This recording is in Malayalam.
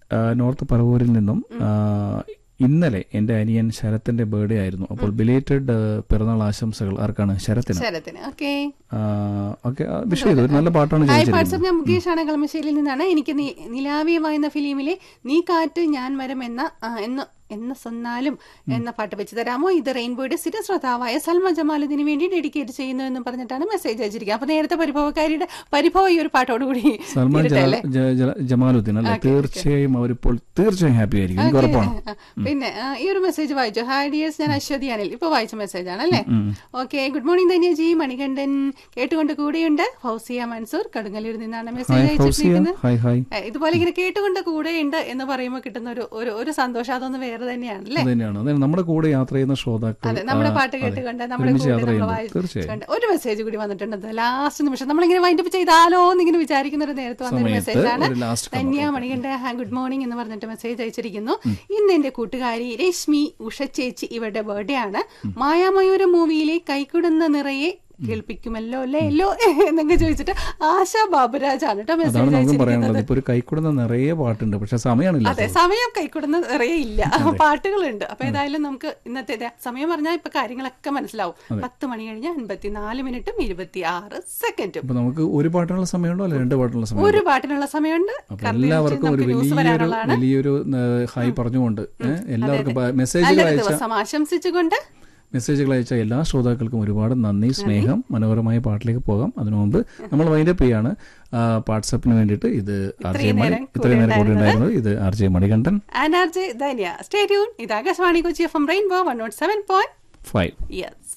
ആ, നോർത്ത് പറവൂരിൽ നിന്നും ആ, ഇന്നലെ എന്റെ അനിയൻ ശരത്തിന്റെ ബർത്ത്ഡേ ആയിരുന്നു അപ്പോൾ ബിലേറ്റഡ് പിറന്നാൾ ആശംസകൾ ആർക്കാണ് ശരത്തിന് ശരത്തിന് ഓക്കെ ഓക്കെ വിഷ് ചെയ്തു ഒരു നല്ല പാട്ടാണ് ഹായ് ചോദിച്ചിരിക്കുന്നത് വാട്സപ്പ് ഞാൻ മുകേഷ് ആണ് കളമശ്ശേരിയിൽ നിന്നാണ് എനിക്ക് നീ- നിലാവിയവ എന്ന ഫിലിമിലെ നീ കാറ്റ് ഞാൻ മരം എന്ന ആ, എന്ന് എന്ന സൊന്നാലും എന്ന പാട്ട് വെച്ച് തരാമോ ഇത് റെയിൻബോയുടെ സ്ഥിര ശ്രോതാവായ സൽമ ജമാലുദ്ദീന് വേണ്ടി ഡെഡിക്കേറ്റ് ചെയ്യുന്നു എന്ന് പറഞ്ഞിട്ടാണ് മെസ്സേജ് അയച്ചിരിക്കുക അപ്പൊ നേരത്തെ പരിഭവക്കാരിയുടെ പരിഭവം ഈ ഒരു പാട്ടോടുകൂടി സൽമാൻ തീരട്ടെ അല്ലേ? ജ- ജ- ജ- ജമാലുദ്ദീൻ അല്ലെ തീർച്ചയായും അവരിപ്പോൾ തീർച്ചയായും ഹാപ്പി ആയിരിക്കും എനിക്ക് ഉറപ്പാണ് ആ, പിന്നെ ആ, ഈ ഒരു മെസ്സേജ് വായിച്ചു ഹായ് ഡിയേഴ്സ് ഞാൻ അശ്വതി അനിൽ ഇപ്പൊ വായിച്ച മെസ്സേജ് ആണ് അല്ലേ okay good morning Dhanyaji Manikandan കേട്ടുകൊണ്ട് കൂടെയുണ്ട് ഫൗസിയ മൻസൂർ കടുങ്ങല്ലൂരിൽ നിന്നാണ് മെസ്സേജ് ഹായ് ഫൗസിയ അയച്ചിരിക്കുന്നത് ഹായ് ഹായ് ഏ, ഇതുപോലെ ഇങ്ങനെ കേട്ടുകൊണ്ട് കൂടെയുണ്ട് എന്ന് പറയുമ്പോൾ കിട്ടുന്ന ഒരു ഒരു ഒരു സന്തോഷം അതൊന്ന് വേറെ തന്നെയാണ് അല്ലേ അത് തന്നെയാണ് അതെ നമ്മുടെ കൂടെ യാത്ര ചെയ്യുന്ന ശ്രോതാക്കൾ അതെ നമ്മുടെ ആ, പാട്ട് അതെ. കേട്ടുകൊണ്ട് നമ്മുടെ ഒരുമിച്ച് കൂടെ യാത്ര നമ്മൾ ചെയ്യുമ്പോൾ തീർച്ചയായും വായിച്ചുകൊണ്ട് ഒരു മെസ്സേജ് കൂടി വന്നിട്ടുണ്ട് ലാസ്റ്റ് നിമിഷം നമ്മളിങ്ങനെ വൈൻഡപ്പ് ചെയ്താലോ എന്നിങ്ങനെ വിചാരിക്കുന്ന ഒരു നേരത്ത് വന്ന ഒരു സമയത്ത് മെസ്സേജ് ആണ് ഒരു last comment. ധന്യ മണികണ്ഠ ഹാ ഗുഡ് മോർണിംഗ് എന്ന് പറഞ്ഞിട്ട് മെസ്സേജ് അയച്ചിരിക്കുന്നു ഇന്ന് എന്റെ കൂട്ടുകാരി രശ്മി ഉഷ ചേച്ചി ഇവരുടെ ബർത്ത്ഡേ ആണ് മായാമയൂര മൂവിയിലെ കൈക്കുടുന്ന നിറയെ കേൾപ്പിക്കുമല്ലോ അല്ലേ അല്ലോ എന്നൊക്കെ ചോദിച്ചിട്ട് ആശാ ബാബുരാജ് ആണ് കേട്ടോ അതാണ് മെസ്സേജ് നമുക്കും അയച്ചിരിക്കുന്നത് പറയാനുള്ളത് ഇപ്പൊ ഒരു കൈക്കൂടുന്ന നിറയെ പാട്ടുണ്ട് പക്ഷെ സമയമാണില്ല അതെ സമയം കൈക്കൊടുന്ന നിറയെ ഇല്ല പാട്ടുകളുണ്ട് അപ്പൊ ഏതായാലും നമുക്ക് ഇന്നത്തെ ദേ സമയം പറഞ്ഞാൽ ഇപ്പൊ കാര്യങ്ങളൊക്കെ മനസ്സിലാവും പത്ത് മണി കഴിഞ്ഞ് അൻപത്തിനാല് മിനിറ്റും ഇരുപത്തി ആറ് സെക്കൻഡും അപ്പൊ നമുക്ക് ഒരു പാട്ടിനുള്ള സമയമുണ്ടോ അല്ല രണ്ട് പാട്ടിനുള്ള സമയം ഒരു പാട്ടിനുള്ള സമയമുണ്ട് അപ്പൊ കാരണം എല്ലാവർക്കും ഒരു നമുക്ക് ന്യൂസ് വലിയൊരു വരാനുള്ളതാണ് വലിയൊരു ഏഹ്, ഹായ് പറഞ്ഞുകൊണ്ട് ഏഹ്, എല്ലാവർക്കും പ- മെസ്സേജുകൾ നല്ലൊരു അയച്ച ദിവസം ആശംസിച്ചുകൊണ്ട് മെസ്സേജുകൾ അയച്ച എല്ലാ ശ്രോതാക്കൾക്കും ഒരുപാട് നന്ദി സ്നേഹം മനോഹരമായ പാട്ടിലേക്ക് പോകാം അതിനു മുമ്പ് നമ്മൾ വൈൻഡപ്പ് ചെയ്യാണ് വാട്സപ്പിന് വേണ്ടിയിട്ട് ഇത് ആർ ജെ മണി നേരം ഇത്രയും നേരം കൂടി ഉണ്ടായിരുന്നത് ഇത് R J Manikandan and R J Dhanya stay tuned ഇത് Akashvani Kochi F M rainbow one nought seven point five yes